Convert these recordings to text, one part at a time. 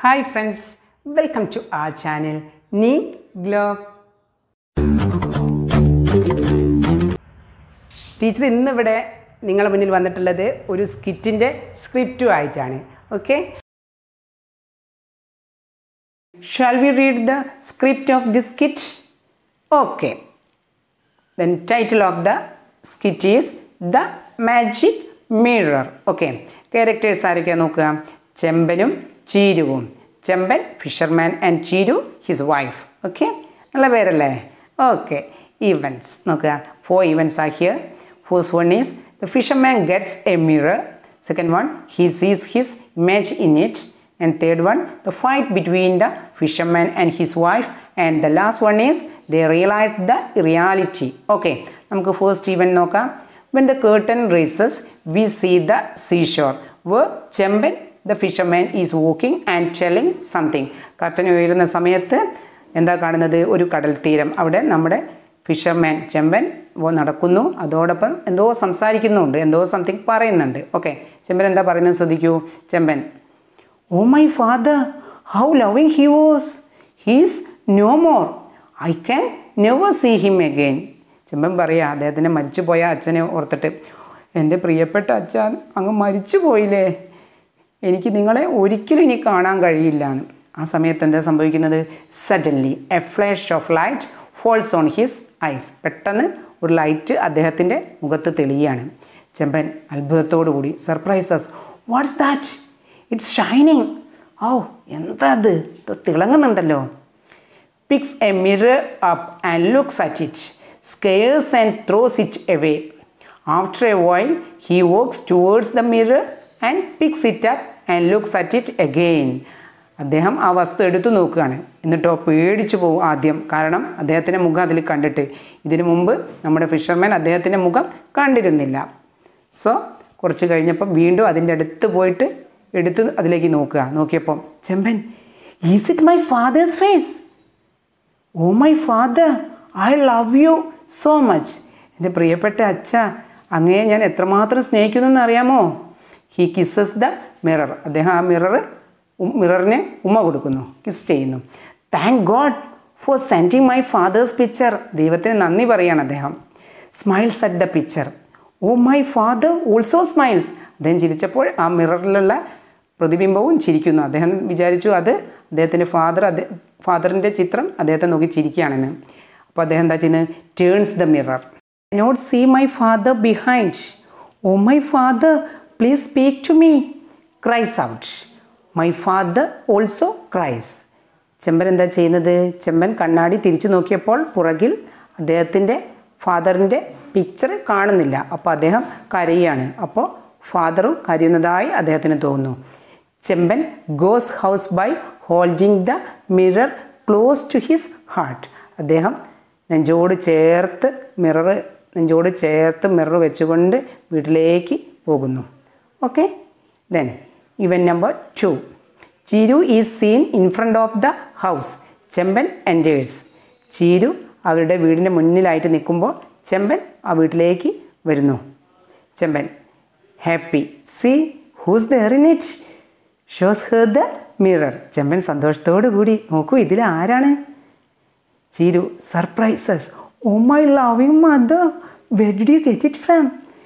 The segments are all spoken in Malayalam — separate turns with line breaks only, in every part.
ഹായ് ഫ്രണ്ട്സ് വെൽക്കം ടു ആ ചാനൽ നീ ഗ്ലോ ടീച്ചർ ഇന്നിവിടെ നിങ്ങളുടെ മുന്നിൽ വന്നിട്ടുള്ളത് ഒരു സ്കിറ്റിൻ്റെ സ്ക്രിപ്റ്റും ആയിട്ടാണ് okay shall we read the script of the skit okay then title of the skit is the magic mirror okay characters ആരൊക്കെയാണ് നോക്കുക ചെമ്പനും ചീരുവും Chemban fisherman and Cheeru his wife okay നല്ല പേരല്ലേ ഓക്കെ ഈവൻസ് നോക്കുക four events are here first one is the fisherman gets a mirror second one he സീസ് his image in it and third one the fight between the fisherman and his wife and the last one is they realize the reality okay നമുക്ക് ഫസ്റ്റ് ഈവൻ നോക്കാം when the curtain raises we see the seashore where Chemban the fisherman is walking and telling something curtain ഉയരുന്ന സമയത്ത് എന്താ കാണുന്നത് ഒരു കടൽ തീരം അവിടെ നമ്മുടെ ഫിഷർമാൻ ചെമ്പൻ നടക്കുന്നു അതോടൊപ്പം എന്തോ സംസാരിക്കുന്നുണ്ട് എന്തോ സംതിങ് പറയുന്നുണ്ട് ഓക്കെ ചെമ്പൻ എന്താ പറയുന്നത് ശ്രദ്ധിക്കൂ ചെമ്പൻ Oh, my father, how loving he was. He is no more. I can never see him again. ചെമ്പൻ പറയാ അദ്ദേഹത്തിൻ്റെ മരിച്ചുപോയ അച്ഛനെ ഓർത്തിട്ട് എൻ്റെ പ്രിയപ്പെട്ട അച്ഛൻ അങ്ങ് മരിച്ചു പോയില്ലേ എനിക്ക് നിങ്ങളെ ഒരിക്കലും ഇനി കാണാൻ കഴിയില്ല എന്ന് ആ സമയത്ത് എന്താ സംഭവിക്കുന്നത് suddenly a flash of light falls on his eyes പെട്ടെന്ന് ഒരു ലൈറ്റ് അദ്ദേഹത്തിൻ്റെ മുഖത്ത് തെളിയാണ് ചെമ്പൻ അത്ഭുതത്തോടു കൂടി surprises what's that it's shining oh എന്താ അത് ഇത് തിളങ്ങുന്നുണ്ടല്ലോ picks a mirror up and looks at it scares and throws it away after a while he walks towards the mirror and picks it up and looks at it again അദ്ദേഹം ആ വസ്തു എടുത്തു നോക്കുകയാണ് എന്നിട്ടോ പേടിച്ചു പോകും ആദ്യം കാരണം അദ്ദേഹത്തിൻ്റെ മുഖം അതിൽ കണ്ടിട്ട് ഇതിനു മുമ്പ് നമ്മുടെ ഫിഷർമാൻ അദ്ദേഹത്തിൻ്റെ മുഖം കണ്ടിരുന്നില്ല സോ കുറച്ച് കഴിഞ്ഞപ്പം വീണ്ടും അതിൻ്റെ അടുത്ത് പോയിട്ട് എടുത്ത് അതിലേക്ക് നോക്കുക നോക്കിയപ്പം Chemban is it my father's face oh my father I love you so much എൻ്റെ പ്രിയപ്പെട്ട അച്ഛ അങ്ങയെ ഞാൻ എത്രമാത്രം സ്നേഹിക്കുന്നു എന്ന് അറിയാമോ ഹി കിസ്സസ് ദ മിറർ അദ്ദേഹം ആ മിറർ മിററിനെ ഉമ്മ കൊടുക്കുന്നു കിസ് ചെയ്യുന്നു thank God for sending my father's picture ദൈവത്തിന് നന്ദി പറയാണ് അദ്ദേഹം smiles at the picture oh my father also smiles അദ്ദേഹം ചിരിച്ചപ്പോൾ ആ മിററിലുള്ള പ്രതിബിംബവും ചിരിക്കുന്നു അദ്ദേഹം വിചാരിച്ചു അത് അദ്ദേഹത്തിൻ്റെ ഫാദർ അത് ഫാദറിൻ്റെ ചിത്രം അദ്ദേഹത്തെ നോക്കി ചിരിക്കുകയാണെന്ന് അപ്പോൾ അദ്ദേഹം എന്താ ചെയ്യുന്നത് turns the mirror not see my father behind oh my father please speak to me cries out my father also cries Chemban എന്താ ചെയ്യുന്നത് ചെമ്പൻ കണ്ണാടി തിരിച്ചു നോക്കിയപ്പോൾ പുറകിൽ അദ്ദേഹത്തിൻ്റെ ഫാദറിൻ്റെ പിക്ചർ കാണുന്നില്ല അപ്പോൾ അദ്ദേഹം കരയുകയാണ് അപ്പോൾ ഫാദറും കരയുന്നതായി അദ്ദേഹത്തിന് തോന്നുന്നു Chemban goes house by holding the mirror close to his heart അദ്ദേഹം നെഞ്ചോട് ചേർത്ത് മിറർ നെഞ്ചോട് ചേർത്ത് മിറർ വെച്ചുകൊണ്ട് വീട്ടിലേക്ക് പോകുന്നു okay then event number two Cheeru is seen in front of the house Chemban enters Cheeru അവരുടെ വീടിൻ്റെ മുന്നിലായിട്ട് നിൽക്കുമ്പോൾ ചെമ്പൻ ആ വീട്ടിലേക്ക് വരുന്നു Chemban happy see who's there in it shows her the mirror Chemban സന്തോഷത്തോടു കൂടി നോക്കൂ ഇതിൽ ആരാണ് Cheeru surprises oh my loving mother where did you get it from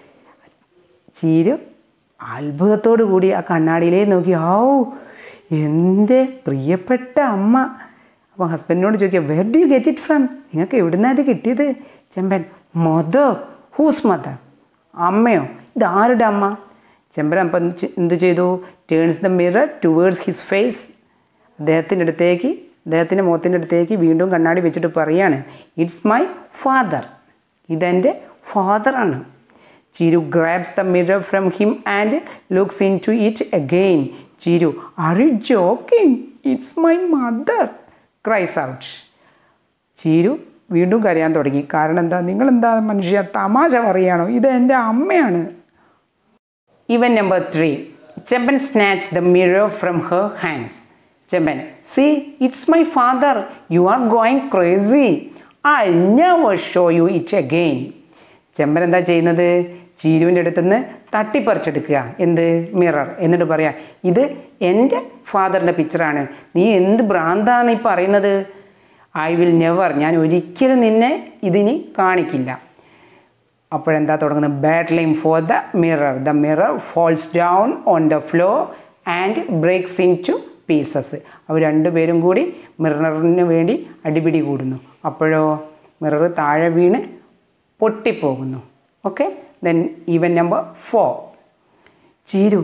Cheeru അത്ഭുതത്തോടു കൂടി ആ കണ്ണാടിയിലേ നോക്കി ഓ എൻ്റെ പ്രിയപ്പെട്ട അമ്മ അപ്പോൾ ഹസ്ബൻഡിനോട് ചോദിക്കുക where do you get it from നിങ്ങൾക്ക് എവിടുന്നാ ഇത് കിട്ടിയത് ചെമ്പൻ മദർ ഹൂസ് മദർ അമ്മയോ ഇത് ആരുടെ അമ്മ ചെമ്പൻ അപ്പം എന്ത് ചെയ്തു turns the mirror towards his face അദ്ദേഹത്തിൻ്റെ അടുത്തേക്ക് അദ്ദേഹത്തിൻ്റെ മുഖത്തിൻ്റെ അടുത്തേക്ക് വീണ്ടും കണ്ണാടി വെച്ചിട്ട് പറയാണ് ഇറ്റ്സ് മൈ ഫാദർ ഇതെൻ്റെ ഫാദറാണ് Cheeru grabs the mirror from him and looks into it again Cheeru are you joking it's my mother cries out Cheeru വീണ്ടും കരയാൻ തുടങ്ങി കാരണം എന്താ നിങ്ങളെന്താ മനുഷ്യ തമാശ പറയുകയാണോ ഇത് എൻ്റെ അമ്മയാണ് event number three Chemban snatch the mirror from her hands Chemban see it's my father you are going crazy I never show you it again Chemban എന്താ ചെയ്യുന്നത് ചീരുവിൻ്റെ അടുത്തുനിന്ന് തട്ടിപ്പറിച്ചെടുക്കുക എന്ത് മിറർ എന്നിട്ട് പറയാം ഇത് എൻ്റെ ഫാദറിൻ്റെ പിക്ചറാണ് നീ എന്ത് ഭ്രാന്താണ് ഈ പറയുന്നത് ഐ വിൽ നെവർ ഞാൻ ഒരിക്കലും നിന്നെ ഇതിനി കാണിക്കില്ല അപ്പോഴെന്താ തുടങ്ങുന്നത് battling for the mirror the mirror falls down on the floor and breaks into pieces അവർ രണ്ടുപേരും കൂടി മിററിന് വേണ്ടി അടിപിടി കൂടുന്നു അപ്പോഴോ മിറർ താഴെ വീണ് പൊട്ടിപ്പോകുന്നു okay then event number four Cheeru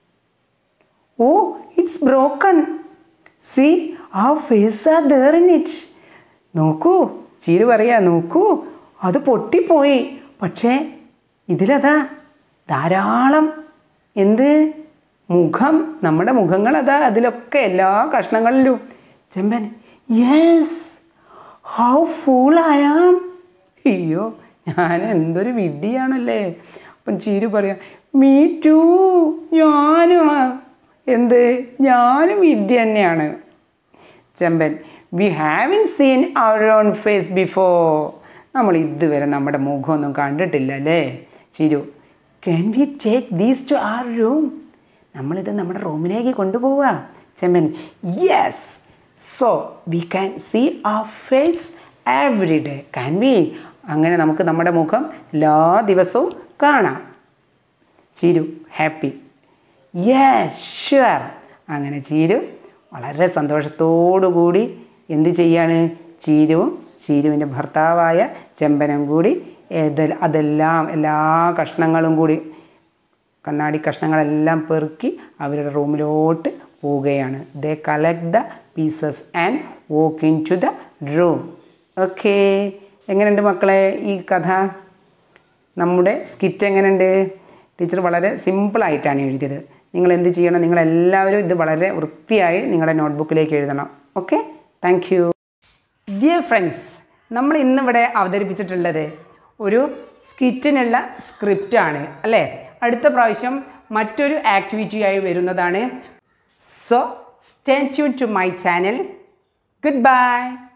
oh it's broken see our faces are there in it നോക്കൂ ചീരു പറയാ നോക്കൂ അത് പൊട്ടിപ്പോയി പക്ഷേ ഇതിലതാ ധാരാളം എന്ത് മുഖം നമ്മുടെ മുഖങ്ങളതാ അതിലൊക്കെ എല്ലാ കഷ്ണങ്ങളിലും Chemban yes how fool I am അയ്യോ ഞാൻ എന്തൊരു വിഡ്ഢിയാണല്ലേ അപ്പം ചീരു പറയാം മീ ടു ഞാനും എന്ത് ഞാനും വിഡ്ഢി തന്നെയാണ് Chemban we haven't seen our own face before നമ്മൾ ഇതുവരെ നമ്മുടെ മുഖമൊന്നും കണ്ടിട്ടില്ല അല്ലേ Cheeru can we take these to our room നമ്മളിത് നമ്മുടെ റൂമിലേക്ക് കൊണ്ടുപോവുക Chemban yes so we can see our face every day can we അങ്ങനെ നമുക്ക് നമ്മുടെ മുഖം എല്ലാ ദിവസവും കാണാം ചീരു ഹാപ്പി യെസ് ഷുവർ അങ്ങനെ ചീരു വളരെ സന്തോഷത്തോടു കൂടി എന്ത് ചെയ്യാണ് ചീരുവും ചീരുവിൻ്റെ ഭർത്താവായ ചെമ്പനും കൂടി ഏത് അതെല്ലാം എല്ലാ കഷ്ണങ്ങളും കൂടി കണ്ണാടി കഷ്ണങ്ങളെല്ലാം പെറുക്കി അവരുടെ റൂമിലോട്ട് പോവുകയാണ് they collect the pieces and walk into the room okay എങ്ങനെയുണ്ട് മക്കളെ ഈ കഥ നമ്മുടെ സ്കിറ്റ് എങ്ങനെയുണ്ട് ടീച്ചർ വളരെ സിമ്പിളായിട്ടാണ് എഴുതിയത് നിങ്ങൾ എന്ത് ചെയ്യണം നിങ്ങളെല്ലാവരും ഇത് വളരെ വൃത്തിയായി നിങ്ങളുടെ നോട്ട്ബുക്കിലേക്ക് എഴുതണം okay thank you dear friends നമ്മൾ ഇന്നിവിടെ അവതരിപ്പിച്ചിട്ടുള്ളത് ഒരു സ്കിറ്റിനുള്ള സ്ക്രിപ്റ്റാണ് അല്ലേ അടുത്ത പ്രാവശ്യം മറ്റൊരു ആക്ടിവിറ്റിയായി വരുന്നതാണ് so stay tune to my channel good bye